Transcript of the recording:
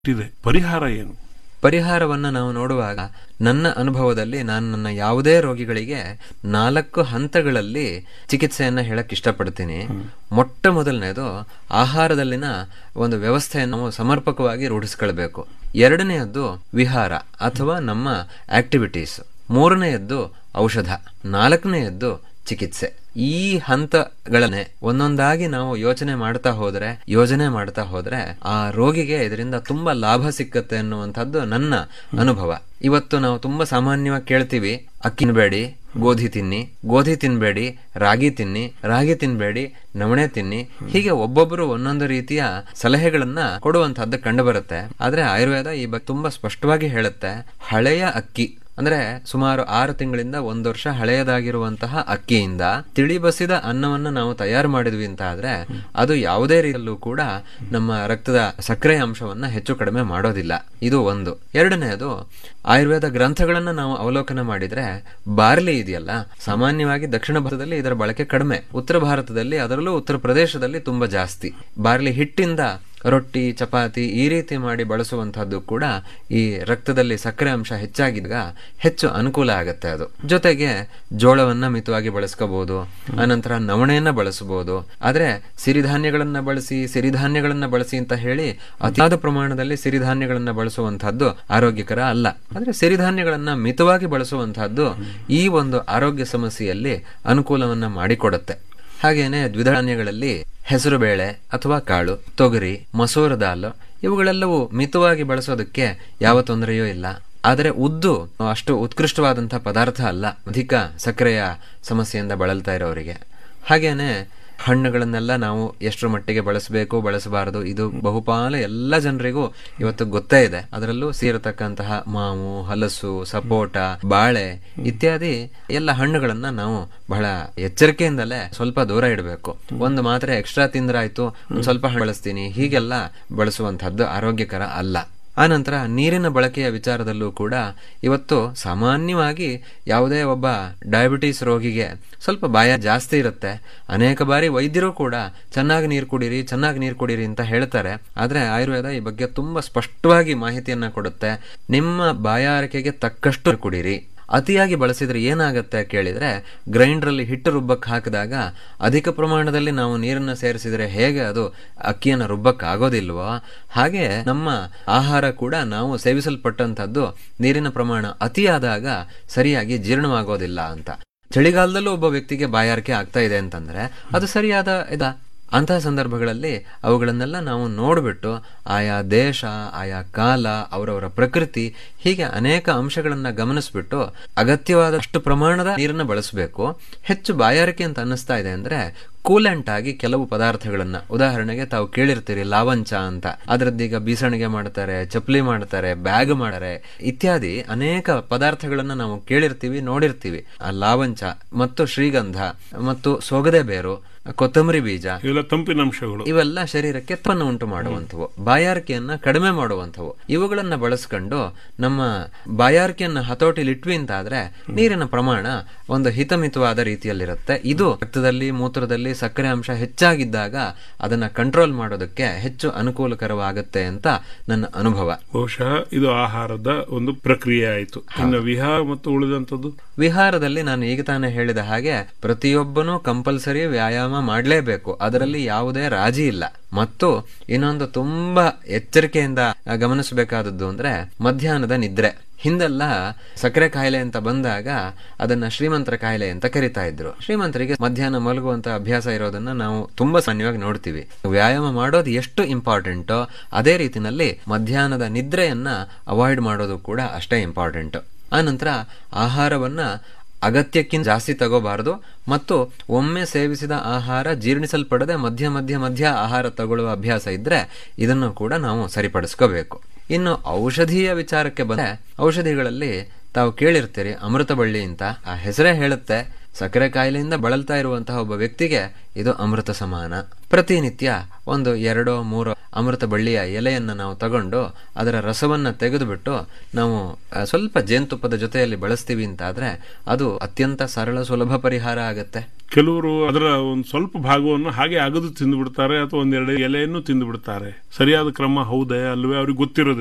ಇದೆ ಪರಿಹಾರ ಏನು ಪರಿಹಾರವನ್ನ ನಾವು ನೋಡುವಾಗ ನನ್ನ ಅನುಭವದಲ್ಲಿ ನಾನು ನನ್ನ ಯಾವುದೇ ರೋಗಿಗಳಿಗೆ ನಾಲ್ಕು ಹಂತಗಳಲ್ಲಿ ಚಿಕಿತ್ಸೆಯನ್ನ ಹೇಳಕ್ ಇಷ್ಟಪಡ್ತೀನಿ ಮೊಟ್ಟ ಮೊದಲನೇದು ಆಹಾರದಲ್ಲಿನ ಒಂದು ವ್ಯವಸ್ಥೆಯನ್ನು ನಾವು ಸಮರ್ಪಕವಾಗಿ ರೂಢಿಸ್ಕೊಳ್ಬೇಕು ಎರಡನೆಯದ್ದು ವಿಹಾರ ಅಥವಾ ನಮ್ಮ ಆಕ್ಟಿವಿಟೀಸ್ ಮೂರನೆಯದ್ದು ಔಷಧ ನಾಲ್ಕನೆಯದ್ದು ಚಿಕಿತ್ಸೆ ಈ ಹಂತಗಳನ್ನೇ ಒಂದೊಂದಾಗಿ ನಾವು ಯೋಚನೆ ಮಾಡ್ತಾ ಹೋದ್ರೆ ಯೋಜನೆ ಮಾಡ್ತಾ ಹೋದ್ರೆ ಆ ರೋಗಿಗೆ ಇದರಿಂದ ತುಂಬಾ ಲಾಭ ಸಿಕ್ಕತ್ತೆ ಅನ್ನುವಂಥದ್ದು ನನ್ನ ಅನುಭವ ಇವತ್ತು ನಾವು ತುಂಬಾ ಸಾಮಾನ್ಯವಾಗಿ ಕೇಳ್ತೀವಿ ಅಕ್ಕಿ ತಿನ್ಬೇಡಿ ಗೋಧಿ ತಿನ್ನಿ ಗೋಧಿ ತಿನ್ಬೇಡಿ ರಾಗಿ ತಿನ್ನಿ ರಾಗಿ ತಿನ್ಬೇಡಿ ನವಣೆ ತಿನ್ನಿ ಹೀಗೆ ಒಬ್ಬೊಬ್ಬರು ಒಂದೊಂದು ರೀತಿಯ ಸಲಹೆಗಳನ್ನ ಕೊಡುವಂತಹದ್ದು ಕಂಡು ಬರುತ್ತೆ ಆದ್ರೆ ಆಯುರ್ವೇದ ಈ ಬಗ್ಗೆ ತುಂಬಾ ಸ್ಪಷ್ಟವಾಗಿ ಹೇಳುತ್ತೆ ಹಳೆಯ ಅಕ್ಕಿ ಅಂದ್ರೆ ಸುಮಾರು ಆರು ತಿಂಗಳಿಂದ ಒಂದು ವರ್ಷ ಹಳೆಯದಾಗಿರುವಂತಹ ಅಕ್ಕಿಯಿಂದ ತಿಳಿ ಬಸಿದ ಅನ್ನವನ್ನ ನಾವು ತಯಾರು ಮಾಡಿದ್ವಿ ಅಂತ ಆದ್ರೆ ಅದು ಯಾವುದೇ ರೀತಿಯಲ್ಲೂ ಕೂಡ ನಮ್ಮ ರಕ್ತದ ಸಕ್ಕರೆ ಅಂಶವನ್ನ ಹೆಚ್ಚು ಕಡಿಮೆ ಮಾಡೋದಿಲ್ಲ ಇದು ಒಂದು ಎರಡನೆಯದು ಆಯುರ್ವೇದ ಗ್ರಂಥಗಳನ್ನ ನಾವು ಅವಲೋಕನ ಮಾಡಿದ್ರೆ ಬಾರ್ಲಿ ಇದೆಯಲ್ಲ ಸಾಮಾನ್ಯವಾಗಿ ದಕ್ಷಿಣ ಭಾರತದಲ್ಲಿ ಇದರ ಬಳಕೆ ಕಡಿಮೆ ಉತ್ತರ ಭಾರತದಲ್ಲಿ ಅದರಲ್ಲೂ ಉತ್ತರ ಪ್ರದೇಶದಲ್ಲಿ ತುಂಬಾ ಜಾಸ್ತಿ ಬಾರ್ಲಿ ಹಿಟ್ಟಿಂದ ರೊಟ್ಟಿ ಚಪಾತಿ ಈ ರೀತಿ ಮಾಡಿ ಬಳಸುವಂತಹದ್ದು ಕೂಡ ಈ ರಕ್ತದಲ್ಲಿ ಸಕ್ಕರೆ ಅಂಶ ಹೆಚ್ಚಾಗಿದ್ದಾಗ ಹೆಚ್ಚು ಅನುಕೂಲ ಆಗುತ್ತೆ ಅದು ಜೊತೆಗೆ ಜೋಳವನ್ನ ಮಿತವಾಗಿ ಬಳಸ್ಕೋಬಹುದು ಆನಂತರ ನವಣೆಯನ್ನ ಬಳಸಬಹುದು ಆದ್ರೆ ಸಿರಿಧಾನ್ಯಗಳನ್ನ ಬಳಸಿ ಸಿರಿಧಾನ್ಯಗಳನ್ನ ಬಳಸಿ ಅಂತ ಹೇಳಿ ಅತಿಯಾದ ಪ್ರಮಾಣದಲ್ಲಿ ಸಿರಿಧಾನ್ಯಗಳನ್ನ ಬಳಸುವಂತಹದ್ದು ಆರೋಗ್ಯಕರ ಅಲ್ಲ ಆದ್ರೆ ಸಿರಿಧಾನ್ಯಗಳನ್ನ ಮಿತವಾಗಿ ಬಳಸುವಂತಹದ್ದು ಈ ಒಂದು ಆರೋಗ್ಯ ಸಮಸ್ಯೆಯಲ್ಲಿ ಅನುಕೂಲವನ್ನ ಮಾಡಿಕೊಡುತ್ತೆ ಹಾಗೇನೆ ದ್ವಿಧಾನ್ಯಗಳಲ್ಲಿ ಹೆಸರು ಬೇಳೆ ಅಥವಾ ಕಾಳು ತೊಗರಿ ಮಸೂರ ದಾಲ್ ಇವುಗಳೆಲ್ಲವೂ ಮಿತವಾಗಿ ಬಳಸೋದಕ್ಕೆ ಯಾವ ತೊಂದರೆಯೂ ಇಲ್ಲ ಆದರೆ ಉದ್ದು ಅಷ್ಟು ಉತ್ಕೃಷ್ಟವಾದಂತಹ ಪದಾರ್ಥ ಅಲ್ಲ ಅಧಿಕ ಸಕ್ಕರೆಯ ಸಮಸ್ಯೆಯಿಂದ ಬಳಲ್ತಾ ಇರೋರಿಗೆ ಹಾಗೇನೆ ಹಣ್ಣುಗಳನ್ನೆಲ್ಲ ನಾವು ಎಷ್ಟರ ಮಟ್ಟಿಗೆ ಬಳಸಬೇಕು ಬಳಸಬಾರದು ಇದು ಬಹುಪಾಲು ಎಲ್ಲ ಜನರಿಗೂ ಇವತ್ತು ಗೊತ್ತೇ ಇದೆ ಅದರಲ್ಲೂ ಸೇರತಕ್ಕಂತಹ ಮಾವು ಹಲಸು ಸಪೋಟ ಬಾಳೆ ಇತ್ಯಾದಿ ಎಲ್ಲ ಹಣ್ಣುಗಳನ್ನ ನಾವು ಬಹಳ ಎಚ್ಚರಿಕೆಯಿಂದಲೇ ಸ್ವಲ್ಪ ದೂರ ಇಡಬೇಕು ಒಂದು ಮಾತ್ರೆ ಎಕ್ಸ್ಟ್ರಾ ತಿಂದ್ರಾಯ್ತು ಒಂದ್ ಸ್ವಲ್ಪ ಹಣ್ಣು ಬಳಸ್ತೀನಿ ಹೀಗೆಲ್ಲ ಬಳಸುವಂತಹದ್ದು ಆರೋಗ್ಯಕರ ಅಲ್ಲ ಆನಂತರ ನೀರಿನ ಬಳಕೆಯ ವಿಚಾರದಲ್ಲೂ ಕೂಡ ಇವತ್ತು ಸಾಮಾನ್ಯವಾಗಿ ಯಾವುದೇ ಒಬ್ಬ ಡಯಾಬಿಟಿಸ್ ರೋಗಿಗೆ ಸ್ವಲ್ಪ ಭಯ ಜಾಸ್ತಿ ಇರುತ್ತೆ ಅನೇಕ ಬಾರಿ ವೈದ್ಯರು ಕೂಡ ಚೆನ್ನಾಗಿ ನೀರು ಕುಡೀರಿ ಚೆನ್ನಾಗಿ ನೀರು ಕುಡೀರಿ ಅಂತ ಹೇಳ್ತಾರೆ ಆದ್ರೆ ಆಯುರ್ವೇದ ಈ ಬಗ್ಗೆ ತುಂಬಾ ಸ್ಪಷ್ಟವಾಗಿ ಮಾಹಿತಿಯನ್ನ ಕೊಡುತ್ತೆ ನಿಮ್ಮ ಬಾಯಾರಿಕೆಗೆ ತಕ್ಕಷ್ಟು ಕುಡೀರಿ ಅತಿಯಾಗಿ ಬಳಸಿದ್ರೆ ಏನಾಗುತ್ತೆ ಕೇಳಿದ್ರೆ ಗ್ರೈಂಡರ್ ಅಲ್ಲಿ ಹಿಟ್ಟು ರುಬ್ಬಕ್ಕೆ ಹಾಕಿದಾಗ ಅಧಿಕ ಪ್ರಮಾಣದಲ್ಲಿ ನಾವು ನೀರನ್ನು ಸೇರಿಸಿದ್ರೆ ಹೇಗೆ ಅದು ಅಕ್ಕಿಯನ್ನು ರುಬ್ಬಕ್ಕೆ ಆಗೋದಿಲ್ವೋ ಹಾಗೆ ನಮ್ಮ ಆಹಾರ ಕೂಡ ನಾವು ಸೇವಿಸಲ್ಪಟ್ಟಂತದ್ದು ನೀರಿನ ಪ್ರಮಾಣ ಅತಿಯಾದಾಗ ಸರಿಯಾಗಿ ಜೀರ್ಣವಾಗೋದಿಲ್ಲ ಅಂತ ಚಳಿಗಾಲದಲ್ಲೂ ಒಬ್ಬ ವ್ಯಕ್ತಿಗೆ ಬಾಯಾರಿಕೆ ಆಗ್ತಾ ಇದೆ ಅಂತಂದ್ರೆ ಅದು ಸರಿಯಾದ ಇದ ಅಂತಹ ಸಂದರ್ಭಗಳಲ್ಲಿ ಅವುಗಳನ್ನೆಲ್ಲ ನಾವು ನೋಡಿಬಿಟ್ಟು ಆಯಾ ದೇಶ ಆಯಾ ಕಾಲ ಅವರವರ ಪ್ರಕೃತಿ ಹೀಗೆ ಅನೇಕ ಅಂಶಗಳನ್ನ ಗಮನಿಸ್ಬಿಟ್ಟು ಅಗತ್ಯವಾದಷ್ಟು ಪ್ರಮಾಣದ ನೀರನ್ನು ಬಳಸಬೇಕು ಹೆಚ್ಚು ಬಾಯಾರಿಕೆ ಅಂತ ಅನ್ನಿಸ್ತಾ ಇದೆ ಅಂದ್ರೆ ಕೂಲೆಂಟ್ ಆಗಿ ಕೆಲವು ಪದಾರ್ಥಗಳನ್ನ ಉದಾಹರಣೆಗೆ ತಾವು ಕೇಳಿರ್ತೀರಿ ಲಾವಂಚ ಅಂತ ಅದರದ್ದೀಗ ಬೀಸಣಿಗೆ ಮಾಡ್ತಾರೆ ಚಪ್ಪಲಿ ಮಾಡ್ತಾರೆ ಬ್ಯಾಗ್ ಮಾಡ್ತಾರೆ ಇತ್ಯಾದಿ ಅನೇಕ ಪದಾರ್ಥಗಳನ್ನ ನಾವು ಕೇಳಿರ್ತೀವಿ ನೋಡಿರ್ತೀವಿ ಆ ಲಾವಂಚ ಮತ್ತು ಶ್ರೀಗಂಧ ಮತ್ತು ಸೋಗದೆ ಬೇರು ಕೊತ್ತಂಬರಿ ಬೀಜ ಇವೆಲ್ಲ ತಂಪಿನ ಅಂಶಗಳು ಇವೆಲ್ಲ ಶರೀರಕ್ಕೆ ತಪ್ಪನ್ನು ಉಂಟು ಮಾಡುವಂಥವು ಬಾಯಾರಿಕೆಯನ್ನ ಕಡಿಮೆ ಮಾಡುವಂಥವು ಇವುಗಳನ್ನ ಬಳಸ್ಕೊಂಡು ನಮ್ಮ ಬಾಯಾರಿಕೆಯನ್ನ ಹತೋಟಿಲಿ ಇಟ್ವಿ ಅಂತಾದ್ರೆ ನೀರಿನ ಪ್ರಮಾಣ ಒಂದು ಹಿತಮಿತವಾದ ರೀತಿಯಲ್ಲಿರುತ್ತೆ ಇದು ರಕ್ತದಲ್ಲಿ ಮೂತ್ರದಲ್ಲಿ ಸಕ್ಕರೆ ಅಂಶ ಹೆಚ್ಚಾಗಿದ್ದಾಗ ಅದನ್ನ ಕಂಟ್ರೋಲ್ ಮಾಡೋದಕ್ಕೆ ಹೆಚ್ಚು ಅನುಕೂಲಕರವಾಗುತ್ತೆ ಅಂತ ನನ್ನ ಅನುಭವ ಬಹುಶಃ ಇದು ಆಹಾರದ ಒಂದು ಪ್ರಕ್ರಿಯೆ ಆಯಿತು ಇನ್ನು ವಿಹಾರ ಮತ್ತು ಉಳಿದಂಥದ್ದು ವಿಹಾರದಲ್ಲಿ ನಾನು ಈಗ ತಾನೇ ಹೇಳಿದ ಹಾಗೆ ಪ್ರತಿಯೊಬ್ಬನೂ ಕಂಪಲ್ಸರಿ ವ್ಯಾಯಾಮ ಮಾಡಲೇಬೇಕು ಅದರಲ್ಲಿ ಯಾವುದೇ ರಾಜಿ ಇಲ್ಲ ಮತ್ತು ಇನ್ನೊಂದು ತುಂಬಾ ಎಚ್ಚರಿಕೆಯಿಂದ ಗಮನಿಸಬೇಕಾದದ್ದು ಅಂದ್ರೆ ಮಧ್ಯಾಹ್ನದ ನಿದ್ರೆ ಹಿಂದೆಲ್ಲ ಸಕ್ಕರೆ ಕಾಯಿಲೆ ಅಂತ ಬಂದಾಗ ಅದನ್ನ ಶ್ರೀಮಂತರ ಕಾಯಿಲೆ ಅಂತ ಕರಿತಾ ಇದ್ರು ಶ್ರೀಮಂತರಿಗೆ ಮಧ್ಯಾಹ್ನ ಮಲಗುವಂತ ಅಭ್ಯಾಸ ಇರೋದನ್ನ ನಾವು ತುಂಬಾ ಸಾಮಾನ್ಯವಾಗಿ ನೋಡ್ತೀವಿ ವ್ಯಾಯಾಮ ಮಾಡೋದು ಎಷ್ಟು ಇಂಪಾರ್ಟೆಂಟೋ ಅದೇ ರೀತಿನಲ್ಲಿ ಮಧ್ಯಾಹ್ನದ ನಿದ್ರೆಯನ್ನ ಅವಾಯ್ಡ್ ಮಾಡೋದು ಕೂಡ ಅಷ್ಟೇ ಇಂಪಾರ್ಟೆಂಟ್ ಆನಂತರ ಆಹಾರವನ್ನ ಅಗತ್ಯಕ್ಕಿಂತ ಜಾಸ್ತಿ ತಗೋಬಾರದು ಮತ್ತು ಒಮ್ಮೆ ಸೇವಿಸಿದ ಆಹಾರ ಜೀರ್ಣಿಸಲ್ಪಡದೆ ಮಧ್ಯ ಮಧ್ಯ ಮಧ್ಯ ಆಹಾರ ತಗೊಳ್ಳುವ ಅಭ್ಯಾಸ ಇದ್ರೆ ಇದನ್ನು ಕೂಡ ನಾವು ಸರಿಪಡಿಸ್ಕೋಬೇಕು ಇನ್ನು ಔಷಧೀಯ ವಿಚಾರಕ್ಕೆ ಬಂದ್ರೆ ಔಷಧಿಗಳಲ್ಲಿ ತಾವು ಕೇಳಿರ್ತೀರಿ ಅಮೃತ ಬಳ್ಳಿ ಅಂತ ಆ ಹೆಸರೇ ಹೇಳುತ್ತೆ ಸಕ್ಕರೆ ಕಾಯಿಲೆಯಿಂದ ಬಳಲ್ತಾ ಇರುವಂತಹ ಒಬ್ಬ ವ್ಯಕ್ತಿಗೆ ಇದು ಅಮೃತ ಸಮಾನ ಪ್ರತಿನಿತ್ಯ ಒಂದು ಎರಡೋ ಮೂರೋ ಅಮೃತ ಬಳ್ಳಿಯ ಎಲೆಯನ್ನು ನಾವು ತಗೊಂಡು ಅದರ ರಸವನ್ನ ತೆಗೆದುಬಿಟ್ಟು ನಾವು ಆ, ಸ್ವಲ್ಪ ಜೇನುತುಪ್ಪದ ಜೊತೆಯಲ್ಲಿ ಬಳಸ್ತೀವಿ ಅಂತಾದ್ರೆ ಅದು ಅತ್ಯಂತ ಸರಳ ಸುಲಭ ಪರಿಹಾರ ಆಗತ್ತೆ ಕೆಲವರು ಅದರ ಒಂದು ಸ್ವಲ್ಪ ಭಾಗವನ್ನು ಹಾಗೆ ಅಗದು ತಿಂದು ಬಿಡ್ತಾರೆ ಅಥವಾ ಒಂದೆರಡು ಎಲೆಯನ್ನು ತಿಂದು ಬಿಡ್ತಾರೆ ಸರಿಯಾದ ಕ್ರಮ ಹೌದೇ ಅಲ್ವೇ ಅವ್ರಿಗೆ ಗೊತ್ತಿರೋದಿಲ್ಲ